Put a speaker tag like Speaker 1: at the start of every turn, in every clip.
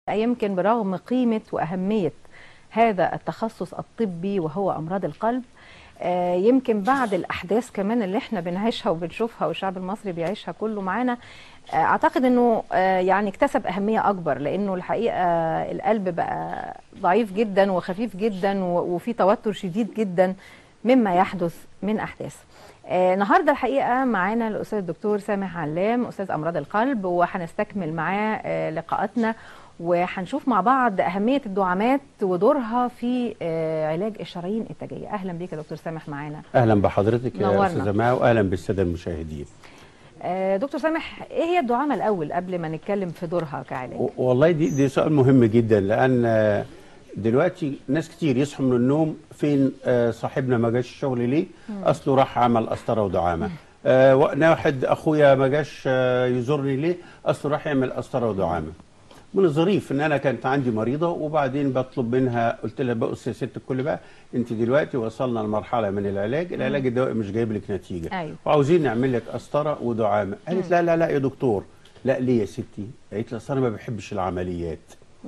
Speaker 1: يمكن برغم قيمة وأهمية هذا التخصص الطبي وهو أمراض القلب آه، يمكن بعد الأحداث كمان اللي احنا بنعيشها وبنشوفها والشعب المصري بيعيشها كله معانا آه، أعتقد أنه آه، يعني اكتسب أهمية أكبر لأنه الحقيقة القلب بقى ضعيف جدا وخفيف جدا و- وفي توتر شديد جدا مما يحدث من أحداث آه، النهارده الحقيقه معانا الاستاذ الدكتور سامح علام استاذ امراض القلب وهنستكمل معاه آه، لقاءاتنا وهنشوف مع بعض اهميه الدعامات ودورها في آه، علاج الشرايين التاجيه اهلا بيك يا دكتور سامح معانا
Speaker 2: اهلا بحضرتك يا
Speaker 1: نورنا.
Speaker 2: استاذه ماء واهلا بالساده المشاهدين
Speaker 1: آه، دكتور سامح ايه هي الدعامه الاول قبل ما نتكلم في دورها كعلاج
Speaker 2: و- والله دي دي سؤال مهم جدا لان آه، دلوقتي ناس كتير يصحوا من النوم فين آه، صاحبنا ما جاش الشغل ليه اصله راح عمل قسطره ودعامه آه، واحد اخويا ما جاش آه، يزورني ليه اصله راح يعمل قسطره ودعامه من الظريف ان انا كانت عندي مريضه وبعدين بطلب منها قلت لها بقى يا ست الكل بقى انت دلوقتي وصلنا لمرحله من العلاج العلاج الدوائي مش جايب لك نتيجه
Speaker 1: أيوة.
Speaker 2: وعاوزين نعمل لك قسطره ودعامه قالت لا لا لا يا دكتور لا ليه يا ستي قالت لي اصل انا ما بحبش العمليات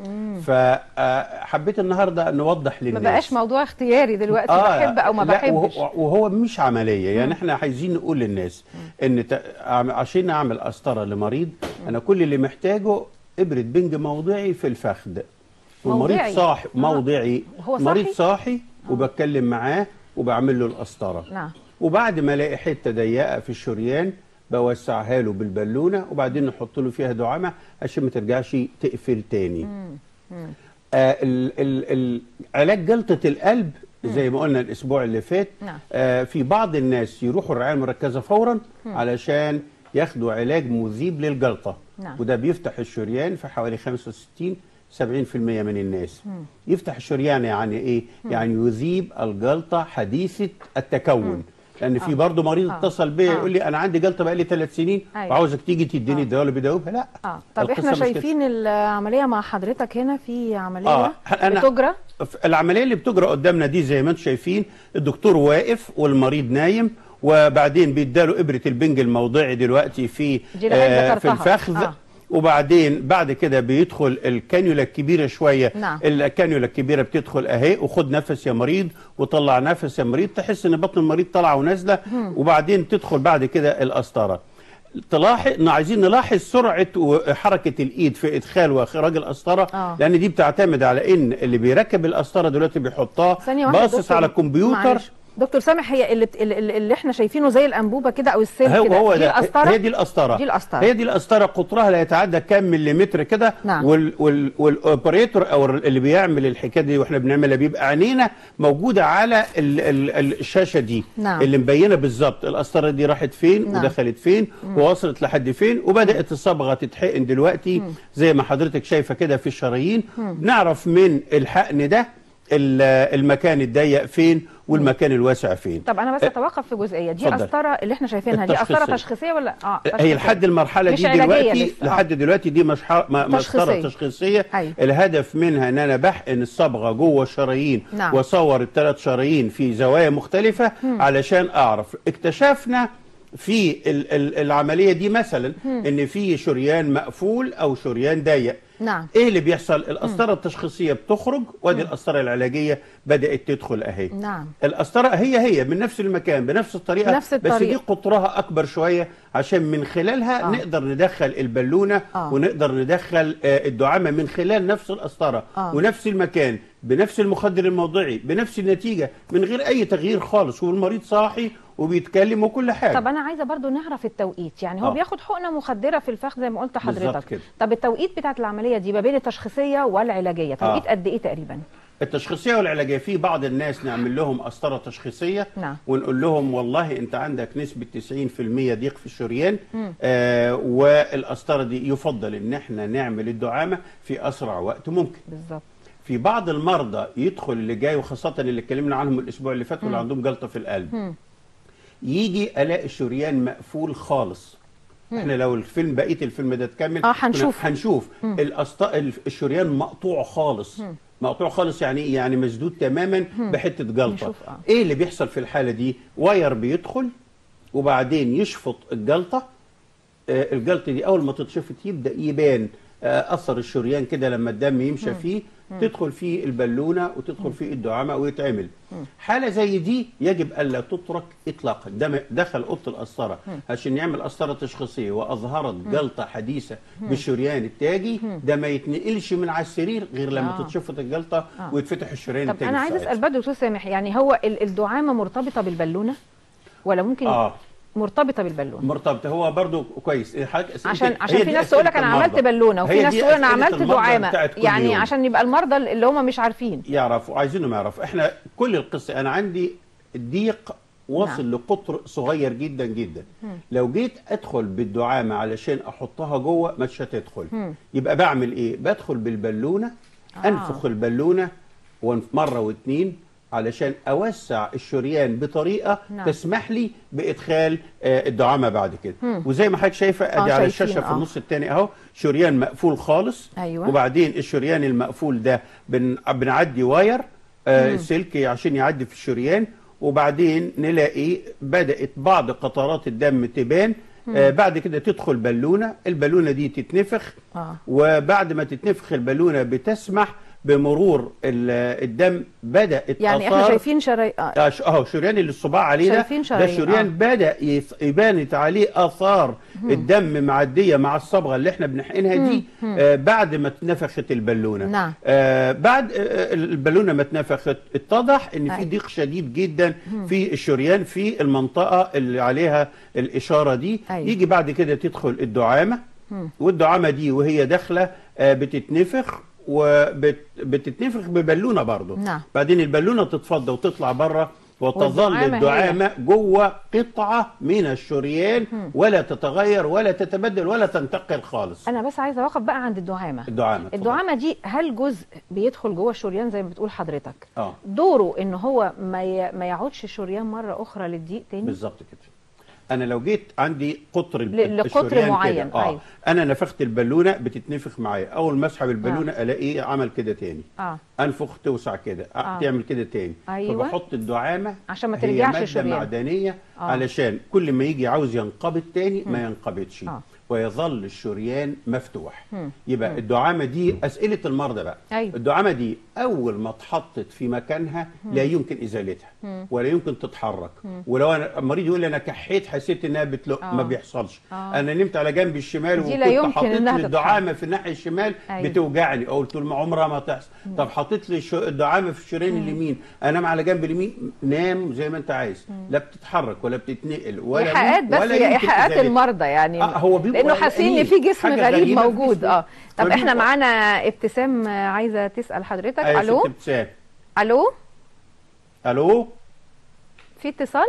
Speaker 2: فحبيت النهارده نوضح
Speaker 1: ما
Speaker 2: للناس
Speaker 1: بقاش موضوع اختياري دلوقتي بحب او ما
Speaker 2: لا،
Speaker 1: بحبش
Speaker 2: وهو, وهو مش عمليه يعني احنا عايزين نقول للناس ان ت- عم- عشان اعمل قسطره لمريض انا كل اللي محتاجه ابره بنج موضعي في الفخذ والمريض
Speaker 1: موضعي.
Speaker 2: صاحي
Speaker 1: آه.
Speaker 2: موضعي
Speaker 1: هو
Speaker 2: مريض
Speaker 1: صاحي؟
Speaker 2: صاحي وبتكلم معاه وبعمل له القسطره
Speaker 1: نعم
Speaker 2: وبعد ما الاقي حته ضيقه في الشريان بوسعها له بالبالونه وبعدين نحط له فيها دعامه عشان ما ترجعش تقفل تاني آه ال ال ال علاج جلطه القلب زي ما قلنا الاسبوع اللي فات
Speaker 1: نعم.
Speaker 2: آه في بعض الناس يروحوا الرعايه المركزه فورا علشان ياخدوا علاج مذيب للجلطه
Speaker 1: نعم.
Speaker 2: وده بيفتح الشريان في حوالي 65 70% من الناس يفتح الشريان يعني ايه يعني يذيب الجلطه حديثه التكون لان في برضه مريض
Speaker 1: آه.
Speaker 2: اتصل بيا
Speaker 1: آه.
Speaker 2: يقول لي انا عندي جلطه بقالي ثلاث سنين
Speaker 1: أيوة.
Speaker 2: وعاوزك تيجي تديني الدواء اللي بيداوبها لا
Speaker 1: اه طب
Speaker 2: القصة
Speaker 1: احنا
Speaker 2: مش كده.
Speaker 1: شايفين العمليه مع حضرتك هنا في عمليه
Speaker 2: آه، أنا-
Speaker 1: بتجرى
Speaker 2: العمليه اللي بتجرى قدامنا دي زي ما انتم شايفين الدكتور واقف والمريض نايم وبعدين بيداله ابره البنج الموضعي دلوقتي في
Speaker 1: دي اللي حضرتك
Speaker 2: في
Speaker 1: ذكرتها.
Speaker 2: الفخذ
Speaker 1: آه.
Speaker 2: آه. وبعدين بعد كده بيدخل الكانيولا الكبيره شويه
Speaker 1: نعم.
Speaker 2: الكانيولا الكبيره بتدخل اهي وخد نفس يا مريض وطلع نفس يا مريض تحس ان بطن المريض طالعه ونازله وبعدين تدخل بعد كده القسطره تلاحظ عايزين نلاحظ سرعه وحركه الايد في ادخال واخراج القسطره
Speaker 1: آه.
Speaker 2: لان دي بتعتمد على ان اللي بيركب القسطره دلوقتي بيحطها
Speaker 1: ثانيه واحده
Speaker 2: باصص
Speaker 1: دكتور،
Speaker 2: على الكمبيوتر
Speaker 1: معلش. دكتور سامح هي اللي, بت... اللي, اللي احنا شايفينه زي الانبوبه كده او السلك
Speaker 2: هو
Speaker 1: كده
Speaker 2: هو
Speaker 1: دي
Speaker 2: ده
Speaker 1: القسطره
Speaker 2: هي دي القسطره
Speaker 1: دي القسطرة.
Speaker 2: هي دي القسطره قطرها لا يتعدى كام مليمتر كده
Speaker 1: نعم.
Speaker 2: وال وال والاوبريتور او اللي بيعمل الحكايه دي واحنا بنعملها بيبقى عينينا موجوده على ال ال ال الشاشه دي
Speaker 1: نعم.
Speaker 2: اللي مبينه بالظبط القسطره دي راحت فين
Speaker 1: نعم.
Speaker 2: ودخلت فين ووصلت لحد فين وبدات الصبغه تتحقن دلوقتي زي ما حضرتك شايفه كده في الشرايين نعرف من الحقن ده ال- المكان الضيق فين والمكان الواسع فين
Speaker 1: طب انا بس اتوقف في جزئيه دي
Speaker 2: اتفضل.
Speaker 1: قسطره اللي احنا شايفينها دي قسطره
Speaker 2: التشخيصية.
Speaker 1: تشخيصيه ولا اه
Speaker 2: هي
Speaker 1: تشخيصية.
Speaker 2: لحد المرحله
Speaker 1: مش
Speaker 2: دي
Speaker 1: علاجية
Speaker 2: دلوقتي
Speaker 1: لسه. آه.
Speaker 2: لحد دلوقتي دي مشح- م- مسطره
Speaker 1: تشخيصية.
Speaker 2: تشخيصيه
Speaker 1: أيوة.
Speaker 2: الهدف منها ان انا بحقن الصبغه جوه الشرايين
Speaker 1: نعم.
Speaker 2: واصور الثلاث شرايين في زوايا مختلفه علشان اعرف اكتشفنا في ال- ال- العمليه دي مثلا ان في شريان مقفول او شريان ضيق
Speaker 1: نعم
Speaker 2: ايه اللي بيحصل القسطره التشخيصيه بتخرج وادي القسطره العلاجيه بدات تدخل اهي
Speaker 1: نعم
Speaker 2: القسطره هي هي من نفس المكان بنفس الطريقه
Speaker 1: بنفس
Speaker 2: بس دي
Speaker 1: الطريقة.
Speaker 2: قطرها اكبر شويه عشان من خلالها
Speaker 1: آه.
Speaker 2: آه. نقدر ندخل البالونه
Speaker 1: آه.
Speaker 2: آه. ونقدر ندخل آه، الدعامه من خلال نفس القسطره
Speaker 1: آه.
Speaker 2: آه. ونفس المكان بنفس المخدر الموضعي بنفس النتيجه من غير اي تغيير خالص والمريض صاحي وبيتكلم وكل حاجه
Speaker 1: طب انا عايزه برضو نعرف التوقيت يعني هو
Speaker 2: آه.
Speaker 1: بياخد حقنه مخدره في الفخذ زي ما قلت
Speaker 2: بالظبط
Speaker 1: حضرتك
Speaker 2: كده.
Speaker 1: طب التوقيت بتاعت العمليه دي ما بين التشخيصيه والعلاجيه توقيت قد ايه تقريبا
Speaker 2: التشخيصيه والعلاجيه في بعض الناس نعمل لهم قسطره تشخيصيه
Speaker 1: نعم.
Speaker 2: ونقول لهم والله انت عندك نسبه 90% ضيق في الشريان آه والقسطره دي يفضل ان احنا نعمل الدعامه في اسرع وقت ممكن
Speaker 1: بالظبط
Speaker 2: في بعض المرضى يدخل اللي جاي وخاصه اللي اتكلمنا عنهم الاسبوع اللي فات واللي عندهم جلطه في القلب يجي الاقي الشريان مقفول خالص احنا لو الفيلم بقيه الفيلم ده اتكمل
Speaker 1: آه، هنشوف.
Speaker 2: كنا هنشوف الأسط... الشريان مقطوع خالص مقطوع خالص يعني ايه يعني مسدود تماما بحته جلطه
Speaker 1: نشوف، آه.
Speaker 2: ايه اللي بيحصل في الحاله دي واير بيدخل وبعدين يشفط الجلطه آه، الجلطه دي اول ما تتشفط يبدا يبان آه، اثر الشريان كده لما الدم يمشى فيه تدخل فيه البالونه وتدخل فيه الدعامه ويتعمل حاله زي دي يجب الا تترك اطلاقا دم دخل اوضه القسطره عشان يعمل قسطره تشخيصيه واظهرت جلطه حديثه بالشريان التاجي ده ما يتنقلش من على السرير غير لما
Speaker 1: آه.
Speaker 2: تتشفط الجلطه
Speaker 1: آه.
Speaker 2: ويتفتح الشريان
Speaker 1: طب
Speaker 2: التاجي
Speaker 1: انا عايز
Speaker 2: ساعتها.
Speaker 1: اسال بقى دكتور سامح يعني هو ال- الدعامه مرتبطه بالبالونه ولا ممكن
Speaker 2: اه
Speaker 1: مرتبطه بالبالونه
Speaker 2: مرتبط هو برضو كويس حضرتك أسئلتك-
Speaker 1: عشان
Speaker 2: هي
Speaker 1: عشان في
Speaker 2: دي
Speaker 1: ناس تقول لك
Speaker 2: أسئلة
Speaker 1: انا عملت
Speaker 2: المرضى.
Speaker 1: بالونه وفي
Speaker 2: هي
Speaker 1: ناس
Speaker 2: دي
Speaker 1: تقول انا
Speaker 2: أسئلة
Speaker 1: عملت
Speaker 2: المرضى
Speaker 1: دعامه
Speaker 2: بتاعت كل
Speaker 1: يعني
Speaker 2: يوم.
Speaker 1: عشان يبقى المرضى اللي هم مش عارفين
Speaker 2: يعرفوا عايزينهم يعرفوا احنا كل القصه انا عندي ضيق وصل
Speaker 1: نعم.
Speaker 2: لقطر صغير جدا جدا لو جيت ادخل بالدعامه علشان احطها جوه مش هتدخل
Speaker 1: مم.
Speaker 2: يبقى بعمل ايه بدخل بالبالونه
Speaker 1: آه.
Speaker 2: انفخ البالونه ونف- مره واتنين علشان اوسع الشريان بطريقه
Speaker 1: نعم.
Speaker 2: تسمح لي بادخال آه، الدعامه بعد كده
Speaker 1: مم.
Speaker 2: وزي ما حضرتك شايفه
Speaker 1: آه،
Speaker 2: ادي على
Speaker 1: شايفين،
Speaker 2: الشاشه في
Speaker 1: آه.
Speaker 2: النص الثاني اهو شريان مقفول خالص
Speaker 1: أيوة.
Speaker 2: وبعدين الشريان المقفول ده بن... بنعدي واير آه سلك عشان يعدي في الشريان وبعدين نلاقي بدات بعض قطرات الدم تبان آه بعد كده تدخل بالونه البالونه دي تتنفخ
Speaker 1: آه.
Speaker 2: وبعد ما تتنفخ البالونه بتسمح بمرور ال- الدم بدات
Speaker 1: يعني احنا
Speaker 2: آثار
Speaker 1: شايفين شرايين آه.
Speaker 2: آه، ش- اهو شريان اللي الصباع عليه ده
Speaker 1: شايفين
Speaker 2: ده
Speaker 1: شرايين،
Speaker 2: الشريان
Speaker 1: آه.
Speaker 2: بدا يث- يبانت عليه اثار الدم معديه مع الصبغه اللي احنا بنحقنها دي آه بعد ما اتنفخت البالونه
Speaker 1: نعم.
Speaker 2: آه بعد آه البالونه ما اتنفخت اتضح ان في
Speaker 1: أيوة.
Speaker 2: ضيق شديد جدا في الشريان في المنطقه اللي عليها الاشاره دي
Speaker 1: أيوة.
Speaker 2: يجي بعد كده تدخل الدعامه والدعامه دي وهي داخله آه بتتنفخ وبتتنفخ ببالونه برضه
Speaker 1: نعم.
Speaker 2: بعدين البالونه تتفضى وتطلع بره وتظل
Speaker 1: والدعامة هي-
Speaker 2: الدعامه جوه قطعه من الشريان ولا تتغير ولا تتبدل ولا تنتقل خالص
Speaker 1: انا بس عايزه اوقف بقى عند الدعامه
Speaker 2: الدعامه اتفضل.
Speaker 1: الدعامه دي هل جزء بيدخل جوه الشريان زي ما بتقول حضرتك
Speaker 2: اه
Speaker 1: دوره ان هو ما ي... ما يعودش الشريان مره اخرى للضيق تاني
Speaker 2: بالظبط كده انا لو جيت عندي قطر ال-
Speaker 1: ل- لقطر
Speaker 2: الشريان كده،
Speaker 1: معين،
Speaker 2: اه
Speaker 1: أيوة.
Speaker 2: انا نفخت البالونه بتتنفخ معايا اول ما اسحب البالونه الاقيه عمل كده تاني
Speaker 1: اه
Speaker 2: انفخ توسع كده آه.
Speaker 1: آه.
Speaker 2: تعمل كده تاني
Speaker 1: أيوة.
Speaker 2: فبحط الدعامه
Speaker 1: عشان ما
Speaker 2: هي
Speaker 1: ترجعش
Speaker 2: مادة
Speaker 1: الشريان.
Speaker 2: معدنيه
Speaker 1: آه.
Speaker 2: علشان كل ما يجي عاوز ينقبض تاني ما ينقبضش
Speaker 1: آه.
Speaker 2: ويظل الشريان مفتوح
Speaker 1: مم.
Speaker 2: يبقى الدعامه دي اسئله المرضى بقى
Speaker 1: أيوة.
Speaker 2: الدعامه دي اول ما اتحطت في مكانها لا يمكن ازالتها ولا يمكن تتحرك ولو انا المريض يقول لي انا كحيت حسيت انها بتلق
Speaker 1: آه.
Speaker 2: ما بيحصلش
Speaker 1: آه.
Speaker 2: انا نمت على جنب الشمال
Speaker 1: دي لا
Speaker 2: وكنت
Speaker 1: يمكن
Speaker 2: حاطط
Speaker 1: إنها
Speaker 2: لي الدعامه في الناحيه الشمال
Speaker 1: أيوة.
Speaker 2: بتوجعني او قلت له ما عمرها ما تحصل طب حطيت لي شو- الدعامه في الشريان اليمين انام على جنب اليمين نام زي ما انت عايز لا بتتحرك ولا بتتنقل ولا
Speaker 1: ايحاءات
Speaker 2: ممكن-
Speaker 1: بس
Speaker 2: ولا
Speaker 1: هي
Speaker 2: يمكن
Speaker 1: ايحاءات
Speaker 2: إزالتها.
Speaker 1: المرضى يعني
Speaker 2: آه، هو بيبقوا
Speaker 1: لانه حاسين ان في
Speaker 2: قلقانين.
Speaker 1: جسم
Speaker 2: حاجة
Speaker 1: غريب
Speaker 2: غريبة في
Speaker 1: موجود
Speaker 2: جسمه.
Speaker 1: اه طب احنا
Speaker 2: فبيبقوا-
Speaker 1: معانا ابتسام آه، عايزه تسال حضرتك
Speaker 2: أيوة يا
Speaker 1: الو
Speaker 2: ست ابتسام
Speaker 1: الو
Speaker 2: الو
Speaker 1: في اتصال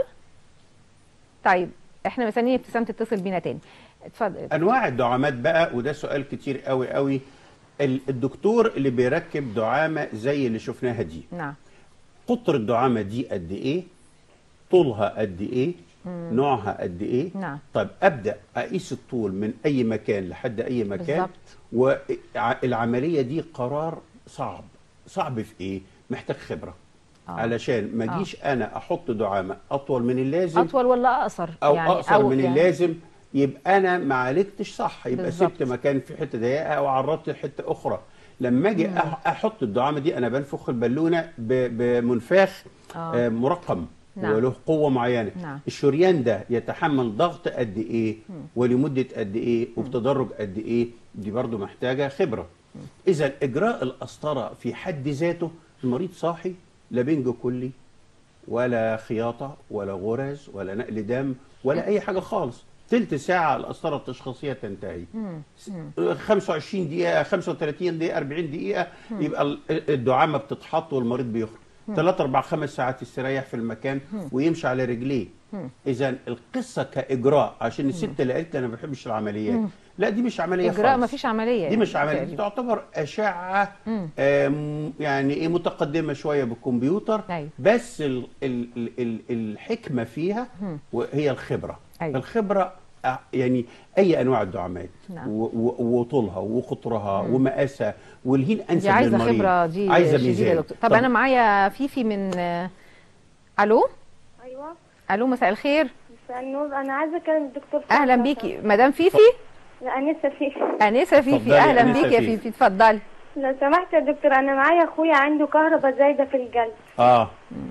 Speaker 1: طيب احنا مستنيين ابتسام تتصل بينا تاني اتفضل
Speaker 2: انواع الدعامات بقى وده سؤال كتير قوي قوي ال- الدكتور اللي بيركب دعامه زي اللي شفناها دي
Speaker 1: نعم
Speaker 2: قطر الدعامه دي قد ايه طولها قد ايه نوعها قد ايه
Speaker 1: نعم.
Speaker 2: طيب ابدا اقيس الطول من اي مكان لحد اي مكان
Speaker 1: بالظبط.
Speaker 2: والعمليه دي قرار صعب صعب في ايه محتاج خبره
Speaker 1: آه.
Speaker 2: علشان ما
Speaker 1: آه.
Speaker 2: اجيش انا احط دعامه اطول من اللازم
Speaker 1: اطول ولا اقصر
Speaker 2: او
Speaker 1: يعني
Speaker 2: اقصر من
Speaker 1: يعني
Speaker 2: اللازم يبقى انا ما عالجتش صح يبقى
Speaker 1: بالظبط.
Speaker 2: سبت مكان في حته ضيقه او عرضت حته اخرى لما اجي أح- احط الدعامه دي انا بنفخ البالونه ب- بمنفاخ
Speaker 1: آه.
Speaker 2: آه، مرقم
Speaker 1: نعم.
Speaker 2: وله قوه معينه
Speaker 1: نعم.
Speaker 2: الشريان ده يتحمل ضغط قد ايه ولمده قد ايه وبتدرج قد ايه دي برضو محتاجه خبره اذا اجراء القسطره في حد ذاته المريض صاحي لا بنج كلي ولا خياطه ولا غرز ولا نقل دم ولا اي حاجه خالص تلت ساعه القسطره التشخيصيه تنتهي س- 25 دقيقه 35 دقيقه 40 دقيقه يبقى ال- الدعامه بتتحط والمريض بيخرج 3 4 5 ساعات يستريح في المكان ويمشي على رجليه اذا القصه كاجراء عشان الست اللي قالت لي انا ما بحبش العمليات لا دي مش عمليه
Speaker 1: اجراء
Speaker 2: خالص.
Speaker 1: ما فيش عمليه
Speaker 2: دي مش
Speaker 1: يعني
Speaker 2: عمليه دي
Speaker 1: تقريباً.
Speaker 2: تعتبر اشعه
Speaker 1: مم.
Speaker 2: آم، يعني ايه متقدمه شويه بالكمبيوتر
Speaker 1: أيوة.
Speaker 2: بس ال ال ال ال الحكمه فيها وهي الخبره
Speaker 1: أيوة.
Speaker 2: الخبره آه، يعني اي انواع الدعامات
Speaker 1: نعم.
Speaker 2: و- و- وطولها وقطرها ومقاسها والهين انسب
Speaker 1: دي عايزه
Speaker 2: للمريض
Speaker 1: خبره دي
Speaker 2: عايزه
Speaker 1: شديدة يا
Speaker 2: ميزان
Speaker 1: دكتور طب, انا معايا فيفي من آه، الو
Speaker 3: ايوه
Speaker 1: الو مساء الخير
Speaker 3: مساء النور انا عايزه اكلم الدكتور
Speaker 1: اهلا
Speaker 3: فاطمة.
Speaker 1: بيكي مدام فيفي
Speaker 3: أنسة في
Speaker 1: انسه فيفي
Speaker 2: اتفضلي
Speaker 1: اهلا
Speaker 2: أنسة
Speaker 1: بيك يا
Speaker 2: فيفي.
Speaker 1: فيفي اتفضلي
Speaker 3: لو سمحت يا دكتور أنا معايا أخويا عنده كهرباء زايدة في القلب
Speaker 2: اه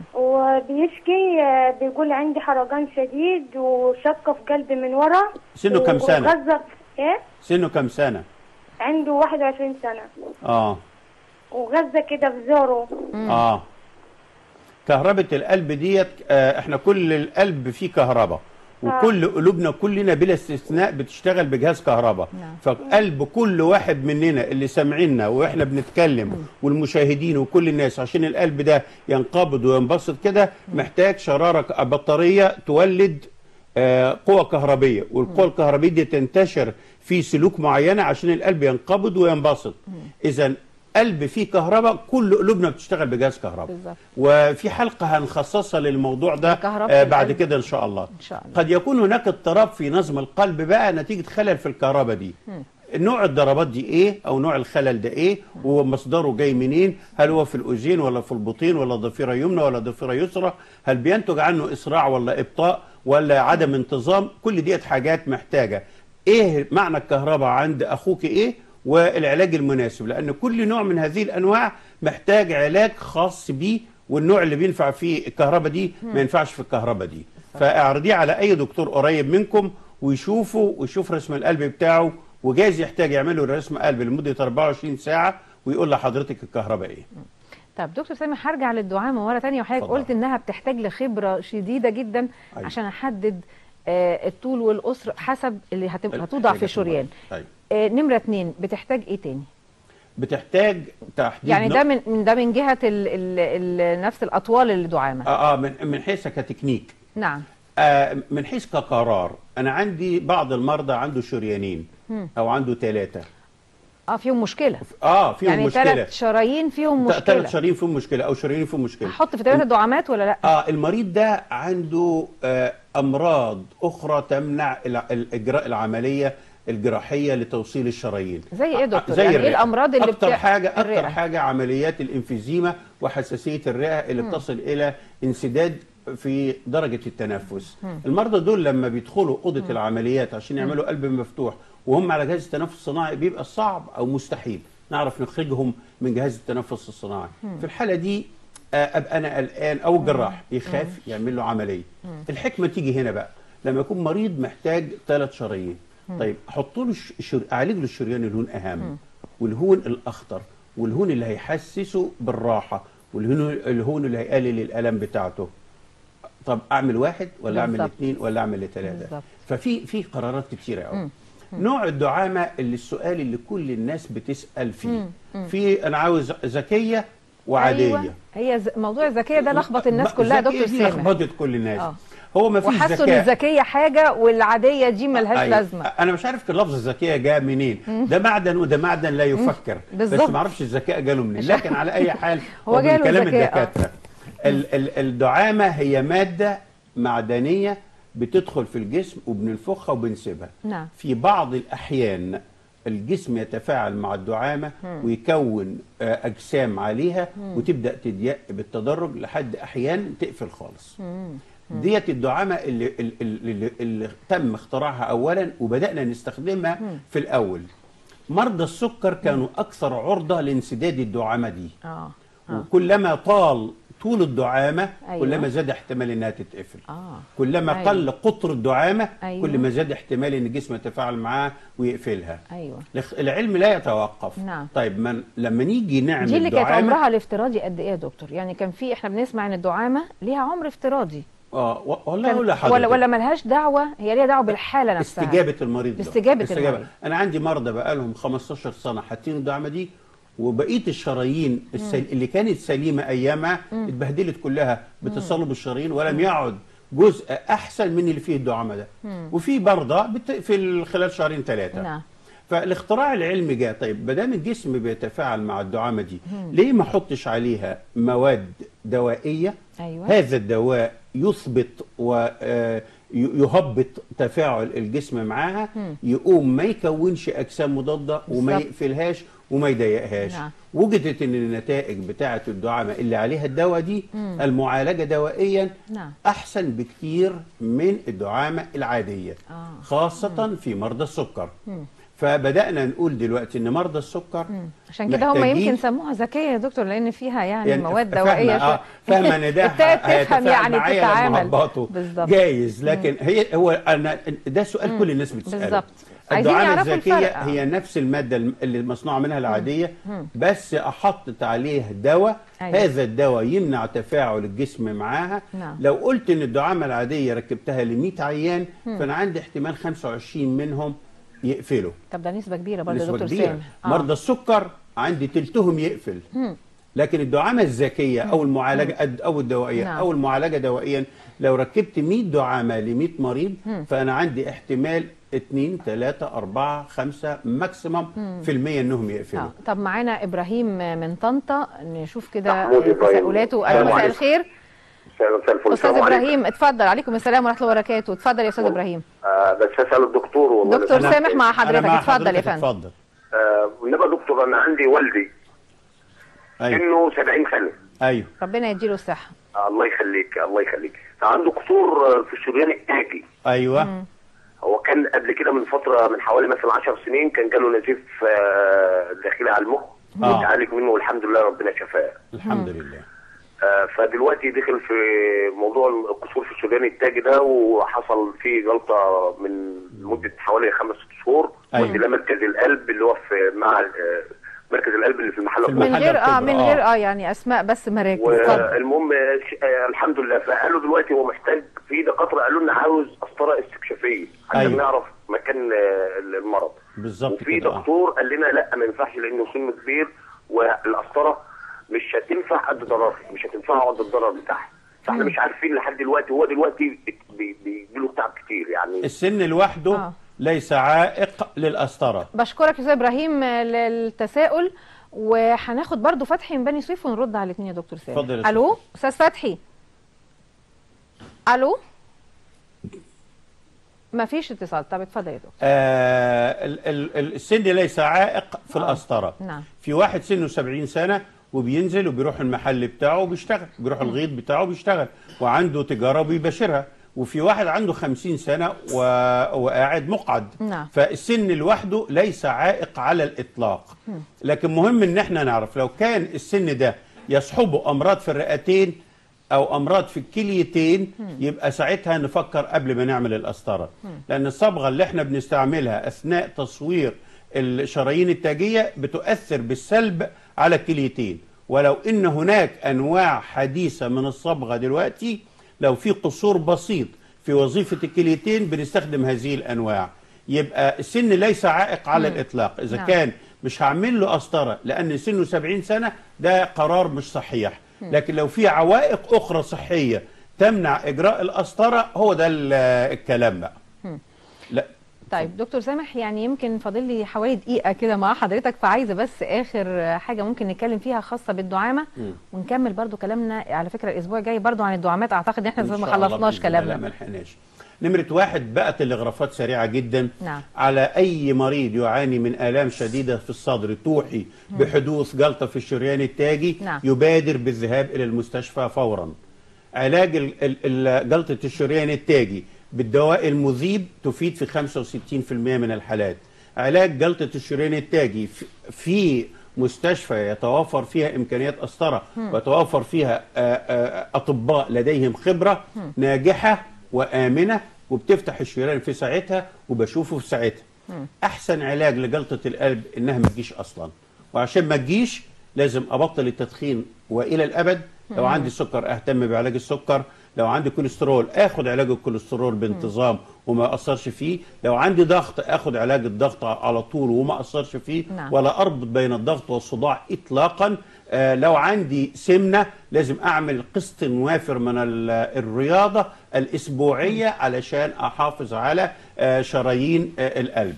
Speaker 3: وبيشكي آه، بيقول عندي حرقان شديد وشقة في قلبي من ورا
Speaker 2: سنه كام سنة؟
Speaker 3: وغزة إيه؟
Speaker 2: سنه كام سنة
Speaker 3: عنده 21 سنة
Speaker 2: اه
Speaker 3: وغزة كده في زوره
Speaker 2: اه كهربة القلب ديت آه احنا كل القلب فيه كهرباء وكل قلوبنا كلنا بلا استثناء بتشتغل بجهاز كهرباء
Speaker 1: نعم.
Speaker 2: فقلب كل واحد مننا اللي سامعيننا واحنا بنتكلم والمشاهدين وكل الناس عشان القلب ده ينقبض وينبسط كده محتاج شرارة ك- بطارية تولد آه، قوة كهربية والقوة الكهربية دي تنتشر في سلوك معينة عشان القلب ينقبض وينبسط إذا قلب فيه كهرباء كل قلوبنا بتشتغل بجهاز كهرباء
Speaker 1: بالظبط.
Speaker 2: وفي حلقة هنخصصها للموضوع ده
Speaker 1: كهرباء
Speaker 2: آه بعد
Speaker 1: القلب.
Speaker 2: كده إن شاء الله
Speaker 1: إن شاء الله.
Speaker 2: قد يكون هناك اضطراب في نظم القلب بقى نتيجة خلل في الكهرباء دي نوع الضربات دي ايه او نوع الخلل ده ايه ومصدره جاي منين هل هو في الاذين ولا في البطين ولا ضفيره يمنى ولا ضفيره يسرى هل بينتج عنه اسراع ولا ابطاء ولا عدم انتظام كل ديت حاجات محتاجه ايه معنى الكهرباء عند اخوك ايه والعلاج المناسب لان كل نوع من هذه الانواع محتاج علاج خاص بيه والنوع اللي بينفع فيه الكهرباء دي ما ينفعش في الكهرباء دي فاعرضيه على اي دكتور قريب منكم ويشوفه ويشوف رسم القلب بتاعه وجايز يحتاج يعملوا رسم قلب لمده 24 ساعه ويقول لحضرتك الكهرباء ايه
Speaker 1: طب دكتور سامي هرجع للدعامه مره تانية وحضرتك
Speaker 2: اتفضل.
Speaker 1: قلت انها بتحتاج لخبره شديده جدا
Speaker 2: أيوة.
Speaker 1: عشان احدد آه، الطول والقصر حسب اللي هتبقى هتوضع في الشريان
Speaker 2: طيب
Speaker 1: آه، نمره اتنين بتحتاج ايه تاني
Speaker 2: بتحتاج تحديد
Speaker 1: يعني
Speaker 2: نوع-
Speaker 1: ده من من- ده من جهه ال ال ال نفس الاطوال الدعامه
Speaker 2: اه, آه من, من حيث كتكنيك
Speaker 1: نعم
Speaker 2: آه من حيث كقرار انا عندي بعض المرضى عنده شريانين او عنده ثلاثه
Speaker 1: اه فيهم مشكله
Speaker 2: اه فيهم
Speaker 1: يعني
Speaker 2: مشكله
Speaker 1: ثلاث شرايين فيهم مشكله
Speaker 2: ثلاث شرايين فيهم مشكله او شرايين فيهم مشكله
Speaker 1: احط في ثلاثه دعامات ولا لا
Speaker 2: اه المريض ده عنده آه امراض اخرى تمنع الع- الاجراء العمليه الجراحيه لتوصيل الشرايين
Speaker 1: زي ايه يا دكتور؟
Speaker 2: زي
Speaker 1: يعني ايه
Speaker 2: الرئة.
Speaker 1: الأمراض اللي
Speaker 2: اكتر
Speaker 1: بتاع-
Speaker 2: حاجه اكتر
Speaker 1: الرئة.
Speaker 2: حاجه عمليات الانفيزيما وحساسيه الرئه اللي بتصل الى انسداد في درجه التنفس المرضى دول لما بيدخلوا اوضه العمليات عشان يعملوا قلب مفتوح وهم على جهاز التنفس الصناعي بيبقى صعب او مستحيل نعرف نخرجهم من جهاز التنفس الصناعي في الحاله دي آه، ابقى انا قلقان او الجراح يخاف يعمل له عمليه الحكمه تيجي هنا بقى لما يكون مريض محتاج ثلاث شرايين طيب احط له ش- شر... اعالج له الشريان الهون اهم والهون الاخطر والهون اللي هيحسسه بالراحه والهون الهون اللي هيقلل الالم بتاعته طب اعمل واحد ولا اعمل
Speaker 1: بالظبط.
Speaker 2: اثنين ولا اعمل ثلاثه
Speaker 1: بالظبط.
Speaker 2: ففي في قرارات كتيره قوي نوع الدعامه اللي السؤال اللي كل الناس بتسال فيه في انا عاوز ذكيه وعاديه
Speaker 1: أيوة. هي ز... موضوع الذكيه ده لخبط الناس كلها يا
Speaker 2: ذكية
Speaker 1: دكتور
Speaker 2: دي
Speaker 1: سامح
Speaker 2: لخبطت كل الناس
Speaker 1: آه.
Speaker 2: هو ما فيش
Speaker 1: وحسوا ان
Speaker 2: ذكاء
Speaker 1: الذكيه حاجه والعاديه دي ملهاش
Speaker 2: أيوة.
Speaker 1: لازمه
Speaker 2: انا مش عارف اللفظ الذكيه جاء منين ده معدن وده معدن لا يفكر بس
Speaker 1: بالظبط.
Speaker 2: ما اعرفش الذكاء جاله منين لكن على اي حال
Speaker 1: هو
Speaker 2: من
Speaker 1: جاله
Speaker 2: كلام
Speaker 1: ذكاء، آه.
Speaker 2: الدكاتره ال- ال- الدعامه هي ماده معدنيه بتدخل في الجسم وبننفخها وبنسيبها
Speaker 1: نعم.
Speaker 2: في بعض الاحيان الجسم يتفاعل مع الدعامه ويكون آه، اجسام عليها وتبدا تضيق بالتدرج لحد احيان تقفل خالص ديت الدعامه اللي, اللي, اللي, اللي تم اختراعها اولا وبدانا نستخدمها في الاول مرضى السكر كانوا اكثر عرضه لانسداد الدعامه دي
Speaker 1: اه
Speaker 2: وكلما طال طول الدعامه
Speaker 1: أيوة.
Speaker 2: كلما زاد احتمال انها تتقفل
Speaker 1: اه
Speaker 2: كلما
Speaker 1: أيوة.
Speaker 2: قل قطر الدعامه
Speaker 1: أيوة.
Speaker 2: كل ما زاد احتمال ان الجسم يتفاعل معاه ويقفلها
Speaker 1: ايوه
Speaker 2: الخ- العلم لا يتوقف
Speaker 1: نعم.
Speaker 2: طيب من لما نيجي نعمل
Speaker 1: دي اللي كانت
Speaker 2: دعامة-
Speaker 1: عمرها الافتراضي قد ايه يا دكتور يعني كان في احنا بنسمع ان الدعامه ليها عمر افتراضي
Speaker 2: اه و- والله
Speaker 1: كان-
Speaker 2: اقول لحضرتك
Speaker 1: ولا ولا ملهاش دعوه هي ليها دعوه بالحاله نفسها
Speaker 2: استجابه المريض له.
Speaker 1: باستجابة المريض.
Speaker 2: انا عندي مرضى بقى لهم 15 سنه حاطين الدعامه دي وبقيه الشرايين السل... اللي كانت سليمه ايامها اتبهدلت كلها بتصلب الشرايين ولم يعد جزء احسن من اللي فيه الدعامه ده وفي مرضى بت... في ال- خلال شهرين ثلاثه
Speaker 1: نعم
Speaker 2: فالاختراع العلمي جاء طيب ما دام الجسم بيتفاعل مع الدعامه دي ليه ما احطش عليها مواد دوائيه
Speaker 1: ايوه
Speaker 2: هذا الدواء يثبت ويهبط تفاعل الجسم معاها يقوم ما يكونش اجسام مضاده وما
Speaker 1: بالظبط.
Speaker 2: يقفلهاش وما يضايقهاش
Speaker 1: نعم.
Speaker 2: وجدت ان النتائج بتاعه الدعامه اللي عليها الدواء دي المعالجه دوائيا
Speaker 1: نعم.
Speaker 2: احسن بكتير من الدعامه العاديه
Speaker 1: آه.
Speaker 2: خاصه في مرضى السكر فبدانا نقول دلوقتي ان مرضى السكر
Speaker 1: عشان كده هم
Speaker 2: محتاجين-
Speaker 1: يمكن سموها ذكيه يا دكتور لان فيها يعني,
Speaker 2: يعني
Speaker 1: مواد
Speaker 2: فاهمة-
Speaker 1: دوائيه
Speaker 2: اه فاهمه ان ده
Speaker 1: ابتدت تفهم
Speaker 2: هيتفاعل
Speaker 1: يعني
Speaker 2: معايا لما
Speaker 1: تتعامل
Speaker 2: هبطه
Speaker 1: بالظبط
Speaker 2: جايز لكن هي هو انا ده سؤال كل الناس بتساله
Speaker 1: بالظبط. عايزين
Speaker 2: الدعامه
Speaker 1: يعرفوا
Speaker 2: الذكيه
Speaker 1: الفرق. آه.
Speaker 2: هي نفس الماده الم- اللي مصنوعه منها العاديه بس احطت عليه دواء
Speaker 1: أيوة.
Speaker 2: هذا الدواء يمنع تفاعل الجسم معاها
Speaker 1: نعم.
Speaker 2: لو قلت ان الدعامه العاديه ركبتها ل 100 عيان فانا عندي احتمال 25 منهم يقفلوا
Speaker 1: طب ده نسبه كبيره برضه يا
Speaker 2: نسبة
Speaker 1: دكتور
Speaker 2: كبيرة
Speaker 1: سامح آه.
Speaker 2: مرضى السكر عندي تلتهم يقفل لكن الدعامة الذكية أو المعالجة أو الدوائية
Speaker 1: نعم.
Speaker 2: أو المعالجة دوائيا لو ركبت 100 دعامة ل 100 مريض فأنا عندي احتمال 2 3 4 5 ماكسيمم في المية إنهم يقفلوا
Speaker 1: آه. طب معانا ابراهيم من طنطا نشوف كده
Speaker 4: محمود إبراهيم.
Speaker 1: تساؤلاته
Speaker 4: السلام
Speaker 1: ايوه مساء
Speaker 4: عليكم.
Speaker 1: الخير
Speaker 4: مساء الفل
Speaker 1: استاذ
Speaker 4: السلام عليكم.
Speaker 1: ابراهيم اتفضل عليكم السلام ورحمه الله وبركاته اتفضل يا استاذ ابراهيم
Speaker 4: آه بس اسال الدكتور والله
Speaker 1: دكتور
Speaker 4: لو
Speaker 1: سامح
Speaker 4: سمحت.
Speaker 1: مع
Speaker 2: أنا
Speaker 1: حضرتك
Speaker 2: مع
Speaker 1: اتفضل يا
Speaker 2: حضرتك،
Speaker 1: فندم
Speaker 2: اتفضل
Speaker 4: آه انما دكتور انا عندي والدي
Speaker 2: أيوه
Speaker 4: انه 70 سنه
Speaker 2: أيوه
Speaker 1: ربنا يديله الصحه
Speaker 4: آه الله يخليك الله يخليك عنده قصور آه، في الشريان التاجي
Speaker 2: أيوه
Speaker 4: هو كان قبل كده من فتره من حوالي مثلا 10 سنين كان جاله نزيف آه داخلي على المخ
Speaker 2: آه.
Speaker 4: وتعالج منه والحمد لله ربنا شفاه
Speaker 2: الحمد لله
Speaker 4: آه، فدلوقتي دخل في موضوع القصور في السودان التاجي ده وحصل فيه جلطه من مده حوالي خمس ست شهور
Speaker 2: أيوة.
Speaker 4: ودي مركز القلب اللي هو في مع آه، مركز القلب اللي في المحله
Speaker 2: في
Speaker 1: من
Speaker 2: المحل
Speaker 1: غير اه
Speaker 2: الكبرى،
Speaker 1: من
Speaker 2: آه.
Speaker 1: غير اه يعني اسماء بس مراكز اتفضل
Speaker 4: والمهم آه، ش- آه، الحمد لله فقالوا دلوقتي هو محتاج في دكاتره قالوا لنا عاوز قسطره استكشافيه عشان
Speaker 2: أيوة.
Speaker 4: نعرف مكان آه، المرض
Speaker 2: بالظبط
Speaker 4: وفي
Speaker 2: كده، آه.
Speaker 4: دكتور قال لنا لا ما ينفعش لانه سنه كبير والقسطره مش هتنفع قد ضررها مش هتنفعه قد الضرر بتاعها فاحنا مش عارفين لحد دلوقتي هو دلوقتي بي- بيجيله تعب كتير يعني
Speaker 2: السن لوحده
Speaker 1: آه.
Speaker 2: ليس عائق للقسطرة
Speaker 1: بشكرك يا استاذ ابراهيم آه، للتساؤل وهناخد برضو فتحي من بني سويف ونرد على الاثنين يا دكتور سامح
Speaker 2: اتفضل يا أستاذ
Speaker 1: الو استاذ فتحي الو ما فيش اتصال طب اتفضل يا دكتور
Speaker 2: آه ال- ال- ال- السن ليس عائق في القسطرة
Speaker 1: نعم.
Speaker 2: في واحد سنه 70 سنة وبينزل وبيروح المحل بتاعه وبيشتغل بيروح الغيط بتاعه وبيشتغل وعنده تجارة وبيباشرها وفي واحد عنده 50 سنة و... وقاعد مقعد
Speaker 1: نعم.
Speaker 2: فالسن لوحده ليس عائق على الإطلاق لكن مهم ان احنا نعرف لو كان السن ده يصحبه أمراض في الرئتين او امراض في الكليتين يبقى ساعتها نفكر قبل ما نعمل القسطره لان الصبغه اللي احنا بنستعملها اثناء تصوير الشرايين التاجيه بتؤثر بالسلب على الكليتين ولو ان هناك انواع حديثه من الصبغه دلوقتي لو في قصور بسيط في وظيفه الكليتين بنستخدم هذه الانواع يبقى السن ليس عائق على الاطلاق اذا
Speaker 1: نعم.
Speaker 2: كان مش هعمل له قسطره لان سنه 70 سنه ده قرار مش صحيح لكن لو في عوائق اخرى صحيه تمنع اجراء القسطره هو ده ال- الكلام بقى لا
Speaker 1: طيب دكتور سامح يعني يمكن فاضل لي حوالي دقيقه كده مع حضرتك فعايزه بس اخر حاجه ممكن نتكلم فيها خاصه بالدعامه ونكمل برضو كلامنا على فكره الاسبوع الجاي برضو عن الدعامات اعتقد ان احنا
Speaker 2: إن
Speaker 1: ما
Speaker 2: شاء الله
Speaker 1: خلصناش
Speaker 2: بإذن الله
Speaker 1: كلامنا
Speaker 2: ما لحقناش نمرة واحد بقت الاغرافات سريعة جدا
Speaker 1: نعم.
Speaker 2: على أي مريض يعاني من آلام شديدة في الصدر توحي بحدوث جلطة في الشريان التاجي
Speaker 1: نعم.
Speaker 2: يبادر بالذهاب إلى المستشفى فورا علاج ال- ال- ال- جلطة الشريان التاجي بالدواء المذيب تفيد في 65% من الحالات علاج جلطة الشريان التاجي في- في مستشفى يتوافر فيها إمكانيات قسطرة ويتوافر فيها آه، آه، أطباء لديهم خبرة ناجحة وآمنة وبتفتح الشريان في ساعتها وبشوفه في ساعتها أحسن علاج لجلطة القلب إنها ما تجيش أصلا وعشان ما تجيش لازم أبطل التدخين وإلى الأبد لو عندي سكر أهتم بعلاج السكر لو عندي كوليسترول اخد علاج الكوليسترول بانتظام وما اثرش فيه لو عندي ضغط اخد علاج الضغط على طول وما اثرش فيه
Speaker 1: نعم.
Speaker 2: ولا اربط بين الضغط والصداع اطلاقا آه لو عندي سمنه لازم اعمل قسط وافر من ال- الرياضه الاسبوعيه علشان احافظ على آه شرايين آه القلب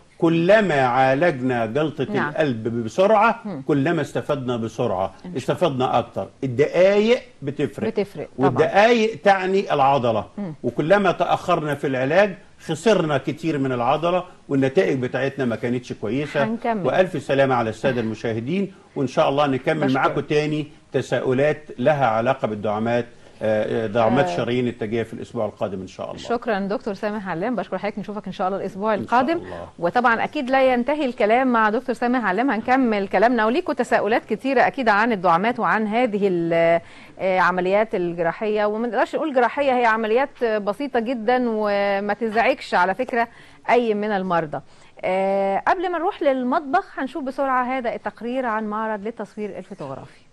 Speaker 2: كلما عالجنا جلطة
Speaker 1: نعم.
Speaker 2: القلب بسرعة كلما استفدنا بسرعة استفدنا أكتر الدقايق بتفرق
Speaker 1: بتفرق طبعاً.
Speaker 2: والدقايق تعني العضلة وكلما تأخرنا في العلاج خسرنا كتير من العضلة والنتائج بتاعتنا ما كانتش كويسة
Speaker 1: هنكمل.
Speaker 2: وألف سلامة على السادة المشاهدين وإن شاء الله نكمل
Speaker 1: بشكرك.
Speaker 2: معاكم تاني تساؤلات لها علاقة بالدعامات آه، دعامات شرايين التاجيه في الاسبوع القادم ان شاء الله
Speaker 1: شكرا دكتور سامح علام بشكر حضرتك نشوفك ان شاء الله الاسبوع
Speaker 2: إن شاء
Speaker 1: القادم
Speaker 2: الله.
Speaker 1: وطبعا اكيد لا ينتهي الكلام مع دكتور سامح علام هنكمل كلامنا وليكوا تساؤلات كتيره اكيد عن الدعامات وعن هذه العمليات الجراحيه وما نقدرش نقول جراحيه هي عمليات بسيطه جدا وما تزعجش على فكره اي من المرضى آه، قبل ما نروح للمطبخ هنشوف بسرعه هذا التقرير عن معرض للتصوير الفوتوغرافي